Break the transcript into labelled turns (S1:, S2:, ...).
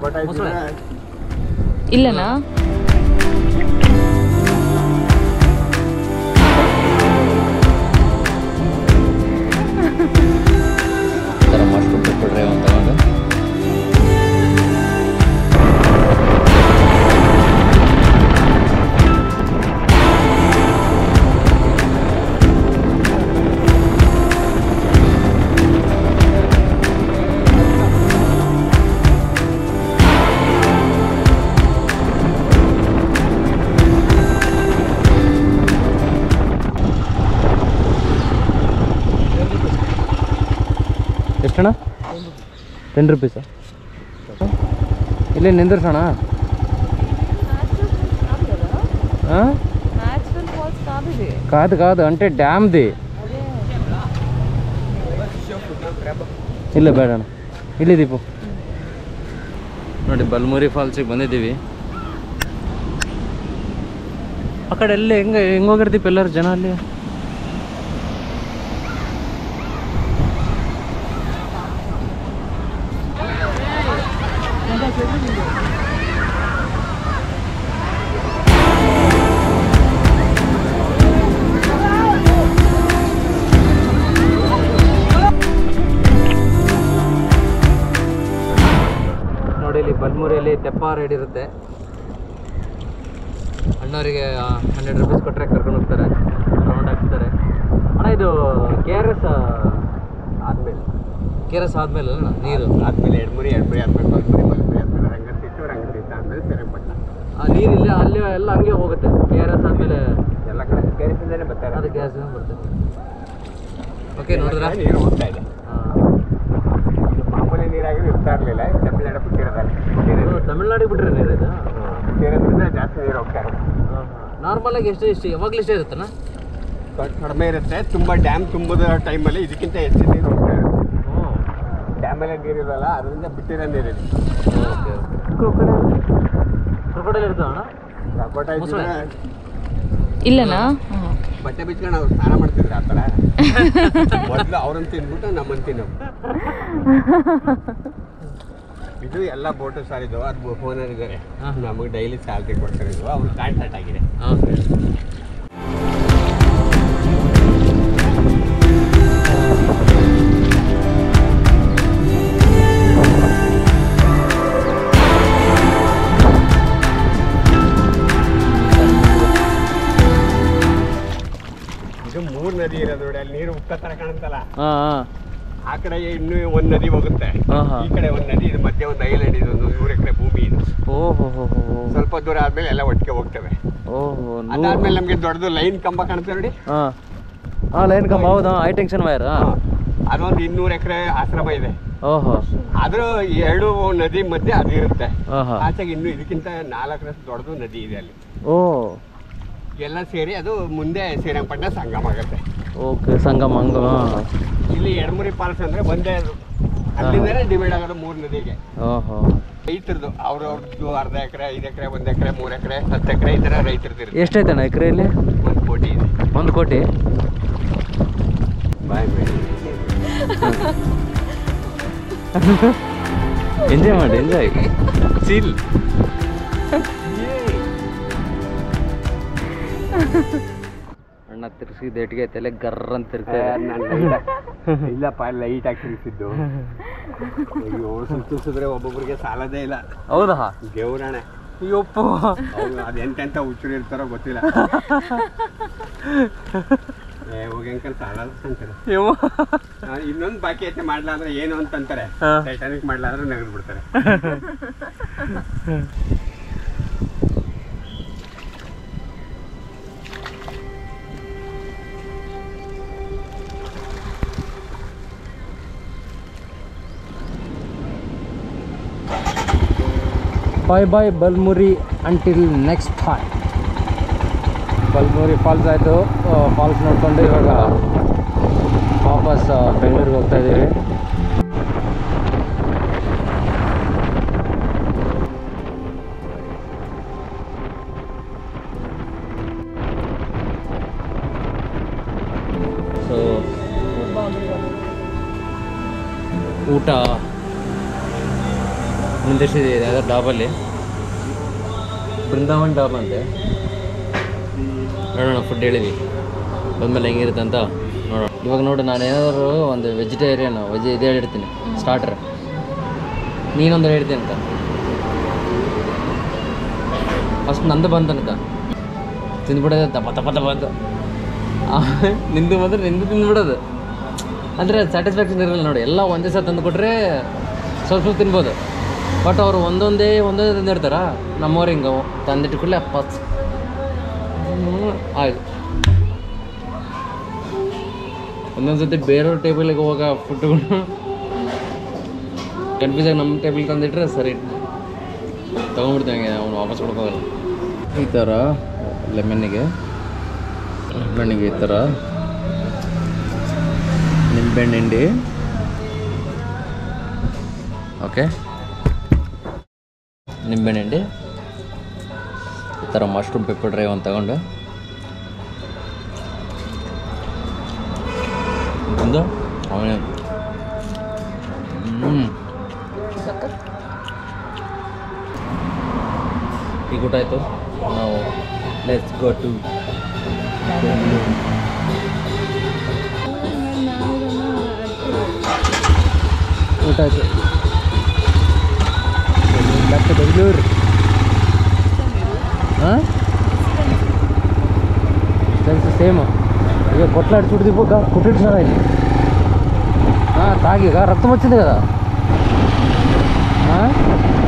S1: ಇಲ್ಲನಾ
S2: ಥರ ಮಾಡ್ಕೊಂಡು petrol drive ಅಂತ ತಗೊಂಡು
S3: ಎಷ್ಟಣ್ಣ ಟೆನ್ ರುಪೀಸಾ ಇಲ್ಲೇ ನಿಂದಿರ್ಸೋಣ ಹಾಂ
S1: ನ್ಯಾಚುರಲ್ ಫಾಲ್ಸ್ ಕಾದಿದೆ
S3: కాదు కాదు అంటే డ్యామ్ది ಇಲ್ಲ ಬೇಡ ಅಣ್ಣ ಇಲ್ಲಿ ದೀಪು ನೋಡಿ ಬಲ್ಮೂರಿ ಫಾಲ್ಸಿಗೆ ಬಂದಿದ್ದೀವಿ ಆ ಕಡೆ ಎಲ್ಲಿ ಹೆಂಗೆ ಹೆಂಗೆ ಹೋಗಿರ್ತೀವಿ ಎಲ್ಲರೂ ಜನ ಅಲ್ಲಿ ನೋಡಿ ಇಲ್ಲಿ ಬಲ್ಮೂರಿಯಲ್ಲಿ ತೆಪ್ಪ ರೈಡ್ ಇರುತ್ತೆ ಅಣ್ಣವರಿಗೆ ಹಂಡ್ರೆಡ್ ರುಪೀಸ್ ಕೊಟ್ಟರೆ ಕರ್ಕೊಂಡು ಹೋಗ್ತಾರೆ ರೌಂಡ್ ಹಾಕ್ತಾರೆ ಅಣ್ಣ ಇದು ಕೆ ಆರ್ ಎಸ್ ಆದಮೇಲೆ ಕೆ ಆರ್ ಎಸ್ ಆದಮೇಲೆ ಅಣ್ಣ ನೀರು
S4: ಆದ್ಮೇಲೆ ಎಡ್ಮುರಿ ಎಡ್ಮುರಿ ಆದ್ಮೇಲೆ ಬಲ್ಮುರಿ ಬಲ್ಮುರಿ ಆದ್ಮೇಲೆ ರಂಗತೀರ್ಥ ರಂಗತೀರ್ಥ ಆದ್ಮೇಲೆ ಶ್ರೀರಂಗಪಟ್ಟಣ
S3: ಆ ನೀರು ಇಲ್ಲಿ ಅಲ್ಲಿ ಎಲ್ಲ ಹಂಗೆ ಹೋಗುತ್ತೆ ಕೆ ಆರ್ ಎಸ್ ಆದಮೇಲೆ
S4: ಎಲ್ಲ ಕಡೆ ಕೇರಿಸಿಂದಲೇ ಬರ್ತಾರೆ
S3: ಅದು ಗ್ಯಾಸ್ ಬರ್ತದೆ ಓಕೆ ನೋಡಿದ್ರ
S4: ನೀರು ಹೋಗ್ತಾ ಇದೆ ಇದು ಮಾಮೂಲಿ ನೀರಾಗಿ ಇರ್ತಾ ಇರಲಿಲ್ಲ ತಮಿಳ್ನಾಡು ಬಿಟ್ಟಿರೋದಲ್ಲ
S3: ತಮಿಳ್ನಾಡಿಗೆ ಬಿಟ್ರೆ ನೀರು ಇದು
S4: ಬಿಟ್ಟಿರೋದ್ರಿಂದ ಜಾಸ್ತಿ ನೀರು ಹೋಗ್ತಾ ಇರೋದು
S3: ನಾರ್ಮಲ್ ಆಗಿ ಎಷ್ಟು ಇಷ್ಟು ಯಾವಾಗಲೂ ಇಷ್ಟೇ ಇರುತ್ತಣ್ಣ
S4: ಸ್ವಲ್ಪ ಕಡಿಮೆ ಇರುತ್ತೆ ತುಂಬ ಡ್ಯಾಮ್ ತುಂಬಿದ ಟೈಮಲ್ಲಿ ಇದಕ್ಕಿಂತ ಹೆಚ್ಚು ನೀರು ಹೋಗ್ತಾ ಇರುತ್ತೆ ಡ್ಯಾಮಲ್ಲೇ ನೀರಿರಲ್ಲ ಅದರಿಂದ ಬಿಟ್ಟಿರೋ ನೀರಿದೆ
S3: ಓಕೆ ಕ್ರೊಕೊಡೈಲ್ ಇರ್ತಾವಣ್ಣ
S4: ಸಪೋಟ
S3: ಮೊಸಳೆ?
S1: ಇಲ್ಲನಾ
S4: ಬಟ್ಟೆ ಬಿಚ್ಕೊಂಡು ಅವ್ರು ಸ್ನಾನ ಮಾಡ್ತಿದ್ರು ಆ ಥರ ಮೊದಲು ಅವ್ರನ್ನ ತಿಂದ್ಬಿಟ್ಟು ನಮ್ಮನ್ನು ತಿನ್ನೋ ಇದು ಎಲ್ಲ ಬೋಟು ಸರ್ ಇದು ಅದು ಓನರ್ ಇದ್ದಾರೆ
S3: ಹಾ.
S4: ನಮಗೆ ಡೈಲಿ ಸ್ಯಾಲ್ರಿ ಕೊಡ್ತಾರೆ ಇದು ಅವ್ರು ಕಾಂಟ್ಯಾಕ್ಟ್ ಆಗಿದೆ
S3: ಓಕೆ
S4: ಇದು ಮೂರು ನದಿ ಇರೋದು ನೋಡಿ ಅಲ್ಲಿ ನೀರು ಉಕ್ಕ ಥರ ಕಾಣುತ್ತಲ್ಲ
S3: ಹಾಂ ಹಾಂ
S4: ಆ ಕಡೆ ಇನ್ನೂ ಒಂದು ನದಿ ಹೋಗುತ್ತೆ
S3: ಆಹಾ.
S4: ಈ ಕಡೆ ಒಂದು ನದಿ ಇದು ಮಧ್ಯೆ ಒಂದು ಐಲ್ಯಾಂಡ್ ಇದು ಒಂದು ನೂರು ಎಕರೆ ಭೂಮಿ ಇದು
S3: ಓಹೋ ಹೋ ಹೋ
S4: ಸ್ವಲ್ಪ ದೂರ ಆದ್ಮೇಲೆ ಎಲ್ಲ ಒಟ್ಟಿಗೆ ಹೋಗ್ತವೆ
S3: ಓಹೋ
S4: ಅದಾದ್ಮೇಲೆ ನಮಗೆ ದೊಡ್ಡದು ಲೈನ್ ಕಂಬ ಕಾಣುತ್ತೆ ನೋಡಿ
S3: ಹಾಂ ಹಾಂ ಲೈನ್ ಕಂಬ ಹೌದಾ ಹೈ ಟೆನ್ಷನ್ ವೈರ್
S4: ಅದೊಂದು ಇನ್ನೂರು ಎಕರೆ ಆಶ್ರಮ ಇದೆ
S3: ಓಹೋ
S4: ಆದ್ರೂ ಈ ಎರಡು ನದಿ ಮಧ್ಯೆ ಅದು ಇರುತ್ತೆ
S3: ಆಹಾ
S4: ಆಚೆಗೆ ಇನ್ನು ಇದಕ್ಕಿಂತ ನಾಲ್ಕರಷ್ಟು ದೊಡ್ಡದು ನದಿ ಇದೆ ಅಲ್ಲಿ
S3: ಓ
S4: ಎಲ್ಲ ಸೇರಿ ಅದು ಮುಂದೆ ಶ್ರೀರಂಗಪಟ್ಟಣ ಸಂಗಮ ಆಗುತ್ತೆ
S3: ಓಕೆ ಸಂಗಮ ಹಂಗ ಹಾಂ
S4: ಇಲ್ಲಿ ಎಡಮುರಿ ಫಾಲ್ಸ್ ಅಂದ್ರೆ ಒಂದೇ ಅದು ಅಲ್ಲಿಂದನೇ ಡಿವೈಡ್ ಆಗೋದು ಮೂರು ನದಿಗೆ
S3: ಓಹೋ
S4: ರೈತರದು ಅವ್ರವ್ರದ್ದು ಅರ್ಧ ಎಕರೆ ಐದು ಎಕರೆ ಒಂದು ಎಕರೆ ಮೂರು ಎಕರೆ ಹತ್ತು ಎಕರೆ ಈ ಥರ ರೈತರದ್ದು ಇರುತ್ತೆ
S3: ಎಷ್ಟೈತಣ್ಣ ಎಕರೆಯಲ್ಲಿ
S4: ಒಂದು ಕೋಟಿ ಇದೆ
S3: ಒಂದು ಕೋಟಿ
S4: ಬಾಯ್ ಬೇಡಿ
S3: ಎಂಜಾಯ್ ಮಾಡಿ ಎಂಜಾಯ್
S4: ಚಿಲ್
S3: ಅಣ್ಣ ತಿರ್ಸಿ ದೇಟಿಗೆ ತಲೆ ಗರ್ರ ಅಂತ ತಿರ್ಗ್ತಾ
S4: ಇಲ್ಲಪ್ಪ ಲೈಟ್ ಆಗಿ ತಿರುಗಿಸಿದ್ದು ಅಯ್ಯೋ ಸುತ್ತಿಸಿದ್ರೆ ಒಬ್ಬೊಬ್ರಿಗೆ ಸಾಲದೇ ಇಲ್ಲ
S3: ಹೌದಾ
S4: ದೇವ್ರಾಣೆ
S3: ಅಯ್ಯಪ್ಪ
S4: ಅವ್ರು ಅದೆಂತೆಂತ ಹುಚ್ಚುಡಿ ಇರ್ತಾರೋ ಗೊತ್ತಿಲ್ಲ ಏ ಹೋಗಿ ಅಂಕಲ್ ಸಾಲ ಅಂತಾರೆ ಇನ್ನೊಂದು ಬಾಕಿ ಐತೆ ಮಾಡ್ಲಾ ಅಂದ್ರೆ ಏನು ಅಂತಂತಾರೆ
S3: ಹಾ.
S4: ಟೈಟಾನಿಕ್ ಮಾಡ್ಲಾ ಅಂದ್ರೆ ನಗದು ಬಿಡ್ತಾರೆ
S3: bye bye Balmuri until next time Balmuri falls ಆಯಿತು ಫಾಲ್ಸ್ ನೋಡ್ಕೊಂಡು ಇವಾಗ ವಾಪಸ್ ಬೆಂಗಳೂರಿಗೆ ಹೋಗ್ತಾ ಇದ್ದೀವಿ ಸೊ ಊಟ ನಿಂತಿರ್ಸಿದೆ ಯಾವುದೋ ಡಾಬಲ್ಲಿ ಬೃಂದಾವನ್ ಡಾಬ್ ಅಂತೆ ನೋಡೋಣ ಫುಡ್ ಹೇಳಿದ್ವಿ ಬಂದಮೇಲೆ ಹೆಂಗಿರುತ್ತೆ ಅಂತ ನೋಡೋಣ ಇವಾಗ ನೋಡು ನಾನು ಏನಾದರೂ ಒಂದು ವೆಜಿಟೇರಿಯನ್ ವೆಜ್ ಇದು ಹೇಳಿರ್ತೀನಿ ಸ್ಟಾರ್ಟರ್ ನೀನೊಂದು ಹೇಳ್ತೀನಿ ಅಂತ ಫಸ್ಟ್ ನಂದು ಬಂತಂತ ತಿಂದ್ಬಿಡೋದು ದಪ್ಪ ದಪ್ಪ ದಪ್ಪ ಅಂತ ಆ, ನಿಂದು ಮಾತ್ರ ನಿಂದು ತಿಂದ್ಬಿಡೋದು ಅಂದರೆ ಸ್ಯಾಟಿಸ್ಫ್ಯಾಕ್ಷನ್ ಇರಲ್ಲ ನೋಡಿ ಎಲ್ಲ ಒಂದೇ ಸಲ ತಂದು ಕೊಟ್ಟರೆ ಸ್ವಲ್ಪ ಸ್ವಲ್ಪ ತಿನ್ಬೋದು ಬಟ್ ಅವರು ಒಂದೊಂದೇ ಒಂದೊಂದೇ ತಂದಿರ್ತಾರ ನಮ್ಮವ್ರು ಹಿಂಗೆ ತಂದಿಟ್ಟು ಕೂಡಲೇ ಅಪ್ಪ ಆಯ್ತು ಒಂದೊಂದು ಸತಿ ಬೇರೆಯವ್ರ ಟೇಬಲಿಗೆ ಹೋಗೋ ಫುಡ್ಗಳು ಕನ್ಫ್ಯೂಸಾಗಿ ನಮ್ಮ ಟೇಬಲ್ ತಂದಿಟ್ರೆ ಸರಿ ತೊಗೊಂಡ್ಬಿಡ್ತೇವೆ ಅವ್ನು ವಾಪಸ್ ಕೊಡ್ಕೋಗಲ್ಲ ಈ ಥರ ಲೆಮನ್ನಿಗೆ ಲೆಮನ್ನಿಗೆ ಈ ಥರ ನಿಂಬೆಹಣ್ಣು ಹಿಂಡಿ ಓಕೆ ನಿಂಬೆಹಣ್ಣು ಹಿಂಡಿ ಈ ಥರ ಮಶ್ರೂಮ್ ಪೆಪ್ಪರ್ ಡ್ರೈ ಒಂದು ತಗೊಂಡು ಒಂದು ಅವನೇ ಹ್ಞೂ ಈಗ ಊಟ ಆಯಿತು ನಾವು ಲೆಟ್ಸ್ ಗೋ ಟು ಊಟ ಆಯಿತು ಬ್ಯಾಕ್ ಟು ಬೆಂಗಳೂರು ಹಾಂ ಸೇಮ್ ಈಗ కొట్లాడి చూడు కుట్టించినారా ఇది తాగి రక్తం వచ్చింది కదా ఆ?